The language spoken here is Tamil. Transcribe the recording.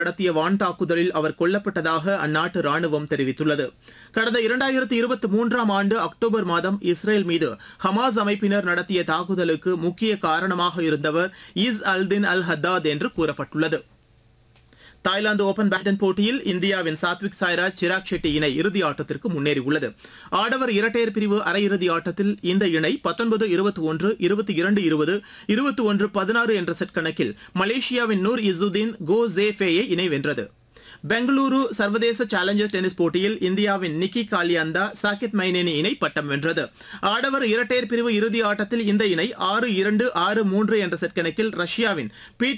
நடத்திய வான் தாக்குதலில் அவர் கொல்லப்பட்டதாக அந்நாட்டு ராணுவம் தெரிவித்துள்ளது கடந்த இரண்டாயிரத்தி இருபத்தி மூன்றாம் ஆண்டு அக்டோபர் மாதம் இஸ்ரேல் மீது ஹமாஸ் அமைப்பினர் நடத்திய தாக்குதலுக்கு முக்கிய காரணமாக இருந்தவர் இஸ் அல்தின் அல் ஹத்தாத் என்று கூறப்பட்டுள்ளது தாய்லாந்து ஓபன் பேட்மிண்டன் போட்டியில் இந்தியாவின் சாத்விக் சாய்ராஜ் சிராக் ஷெட்டி இணை இறுதி ஆட்டத்திற்கு முன்னேறியுள்ளது ஆடவர் இரட்டையர் பிரிவு அரையிறுதி ஆட்டத்தில் இந்த இணை பத்தொன்பது இருபத்தி ஒன்று இருபத்தி இரண்டு இருபது இருபத்தி ஒன்று பதினாறு என்ற செட் கணக்கில் மலேசியாவின் நூர் இசுதீன் கோ ஜே ஃபேயை இணை வென்றது பெங்களூரு சர்வதேச சேலஞ்சர் டென்னிஸ் போட்டியில் இந்தியாவின் நிக்கி காலியந்தா சாகித் மைனேனி இணை பட்டம் வென்றது ஆடவர் இரட்டையர் பிரிவு இறுதி ஆட்டத்தில் இந்த இணை ஆறு இரண்டு ஆறு மூன்று என்ற செட் கணக்கில் ரஷ்யாவின் பீட்